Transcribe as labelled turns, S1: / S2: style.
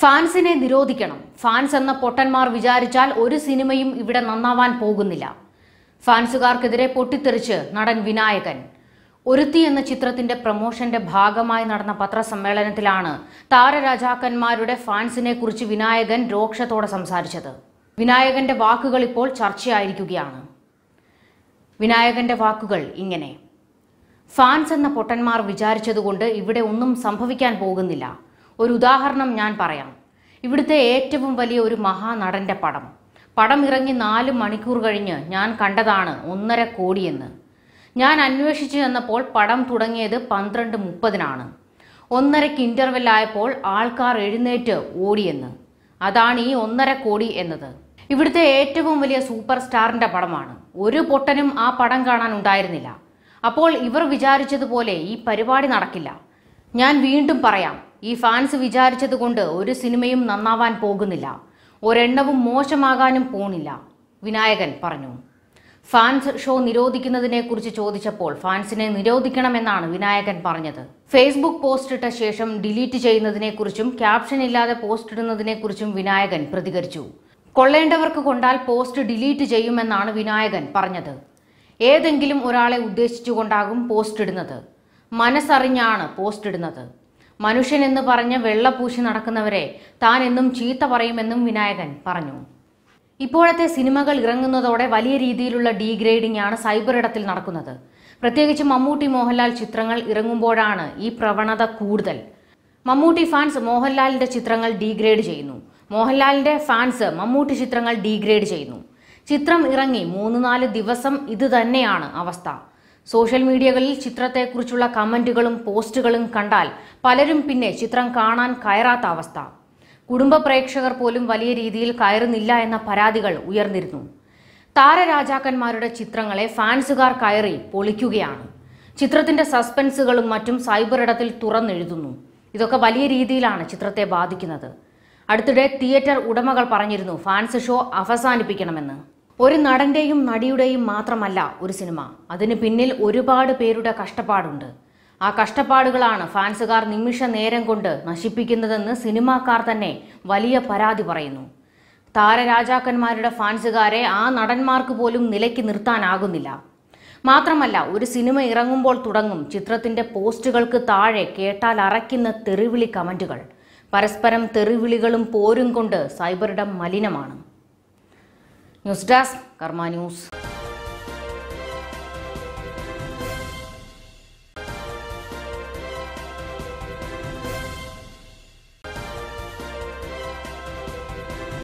S1: ഫാൻസിനെ നിരോധിക്കണം ഫാൻസ് എന്ന പൊട്ടന്മാർ വിചാരിച്ചാൽ ഒരു സിനിമയും ഇവിടെ നന്നാവാൻ പോകുന്നില്ല ഫാൻസുകാർക്കെതിരെ പൊട്ടിത്തെറിച്ച് നടൻ വിനായകൻ ഒരുത്തി എന്ന ചിത്രത്തിന്റെ പ്രമോഷന്റെ ഭാഗമായി നടന്ന പത്രസമ്മേളനത്തിലാണ് താരരാജാക്കന്മാരുടെ ഫാൻസിനെ കുറിച്ച് വിനായകൻ രോക്ഷത്തോടെ സംസാരിച്ചത് വിനായകന്റെ വാക്കുകൾ ഇപ്പോൾ ചർച്ചയായിരിക്കുകയാണ് വിനായകന്റെ വാക്കുകൾ ഇങ്ങനെ ഫാൻസ് എന്ന പൊട്ടന്മാർ വിചാരിച്ചതുകൊണ്ട് ഇവിടെ ഒന്നും സംഭവിക്കാൻ പോകുന്നില്ല ഒരു ഉദാഹരണം ഞാൻ പറയാം ഇവിടുത്തെ ഏറ്റവും വലിയ ഒരു മഹാനടന്റെ പടം പടം ഇറങ്ങി നാല് മണിക്കൂർ കഴിഞ്ഞ് ഞാൻ കണ്ടതാണ് ഒന്നര കോടിയെന്ന് ഞാൻ അന്വേഷിച്ചു ചെന്നപ്പോൾ പടം തുടങ്ങിയത് പന്ത്രണ്ട് മുപ്പതിനാണ് ഒന്നരയ്ക്ക് ഇന്റർവെൽ ആയപ്പോൾ ആൾക്കാർ എഴുന്നേറ്റ് ഓടിയെന്ന് അതാണ് ഈ ഒന്നര കോടി എന്നത് ഇവിടുത്തെ ഏറ്റവും വലിയ സൂപ്പർ സ്റ്റാറിന്റെ പടമാണ് ഒരു പൊട്ടനും ആ പടം കാണാൻ ഉണ്ടായിരുന്നില്ല അപ്പോൾ ഇവർ വിചാരിച്ചതുപോലെ ഈ പരിപാടി നടക്കില്ല ഞാൻ വീണ്ടും പറയാം ഈ ഫാൻസ് വിചാരിച്ചതുകൊണ്ട് ഒരു സിനിമയും നന്നാവാൻ പോകുന്നില്ല ഒരെണ്ണവും മോശമാകാനും പോണില്ല വിനായകൻ പറഞ്ഞു ഫാൻസ് ഷോ നിരോധിക്കുന്നതിനെ കുറിച്ച് ചോദിച്ചപ്പോൾ ഫാൻസിനെ നിരോധിക്കണമെന്നാണ് വിനായകൻ പറഞ്ഞത് ഫേസ്ബുക്ക് പോസ്റ്റ് ഇട്ട ശേഷം ഡിലീറ്റ് ചെയ്യുന്നതിനെക്കുറിച്ചും ക്യാപ്ഷൻ ഇല്ലാതെ പോസ്റ്റ് ഇടുന്നതിനെക്കുറിച്ചും വിനായകൻ പ്രതികരിച്ചു കൊള്ളേണ്ടവർക്ക് കൊണ്ടാൽ പോസ്റ്റ് ഡിലീറ്റ് ചെയ്യുമെന്നാണ് വിനായകൻ പറഞ്ഞത് ഏതെങ്കിലും ഒരാളെ ഉദ്ദേശിച്ചുകൊണ്ടാകും പോസ്റ്റ് ഇടുന്നത് മനസ്സറിഞ്ഞാണ് പോസ്റ്റ് ഇടുന്നത് മനുഷ്യൻ എന്ന് പറഞ്ഞ് വെള്ളപൂശി നടക്കുന്നവരെ താൻ എന്നും ചീത്ത പറയുമെന്നും വിനായകൻ പറഞ്ഞു ഇപ്പോഴത്തെ സിനിമകൾ ഇറങ്ങുന്നതോടെ വലിയ രീതിയിലുള്ള ഡീഗ്രേഡിംഗ് ആണ് സൈബർ ഇടത്തിൽ നടക്കുന്നത് പ്രത്യേകിച്ച് മമ്മൂട്ടി മോഹൻലാൽ ചിത്രങ്ങൾ ഇറങ്ങുമ്പോഴാണ് ഈ പ്രവണത കൂടുതൽ മമ്മൂട്ടി ഫാൻസ് മോഹൻലാലിന്റെ ചിത്രങ്ങൾ ഡീഗ്രേഡ് ചെയ്യുന്നു മോഹൻലാലിന്റെ ഫാൻസ് മമ്മൂട്ടി ചിത്രങ്ങൾ ഡീഗ്രേഡ് ചെയ്യുന്നു ചിത്രം ഇറങ്ങി മൂന്ന് നാല് ദിവസം ഇത് തന്നെയാണ് അവസ്ഥ സോഷ്യൽ മീഡിയകളിൽ ചിത്രത്തെക്കുറിച്ചുള്ള കമന്റുകളും പോസ്റ്റുകളും കണ്ടാൽ പലരും പിന്നെ ചിത്രം കാണാൻ കയറാത്ത അവസ്ഥ കുടുംബ പ്രേക്ഷകർ പോലും വലിയ രീതിയിൽ കയറുന്നില്ല എന്ന പരാതികൾ ഉയർന്നിരുന്നു താരരാജാക്കന്മാരുടെ ചിത്രങ്ങളെ ഫാൻസുകാർ കയറി പൊളിക്കുകയാണ് ചിത്രത്തിന്റെ സസ്പെൻസുകളും മറ്റും സൈബർ ഇടത്തിൽ തുറന്നെഴുതുന്നു ഇതൊക്കെ വലിയ രീതിയിലാണ് ചിത്രത്തെ ബാധിക്കുന്നത് അടുത്തിടെ തിയേറ്റർ ഉടമകൾ പറഞ്ഞിരുന്നു ഫാൻസ് ഷോ അവസാനിപ്പിക്കണമെന്ന് ഒരു നടന്റെയും നടിയുടെയും മാത്രമല്ല ഒരു സിനിമ അതിന് പിന്നിൽ ഒരുപാട് പേരുടെ കഷ്ടപ്പാടുണ്ട് ആ കഷ്ടപ്പാടുകളാണ് ഫാൻസുകാർ നിമിഷ നേരം കൊണ്ട് നശിപ്പിക്കുന്നതെന്ന് സിനിമാക്കാർ തന്നെ വലിയ പരാതി പറയുന്നു താരരാജാക്കന്മാരുടെ ഫാൻസുകാരെ ആ നടന്മാർക്ക് പോലും നിലയ്ക്ക് നിർത്താനാകുന്നില്ല മാത്രമല്ല ഒരു സിനിമ ഇറങ്ങുമ്പോൾ തുടങ്ങും ചിത്രത്തിന്റെ പോസ്റ്റുകൾക്ക് താഴെ കേട്ടാൽ അറയ്ക്കുന്ന തെറിവിളി കമന്റുകൾ പരസ്പരം തെറിവിളികളും പോരും കൊണ്ട് സൈബറിടം മലിനമാണ് ന്യൂസ് ഡെസ്ക് കർമ്മ ന്യൂസ്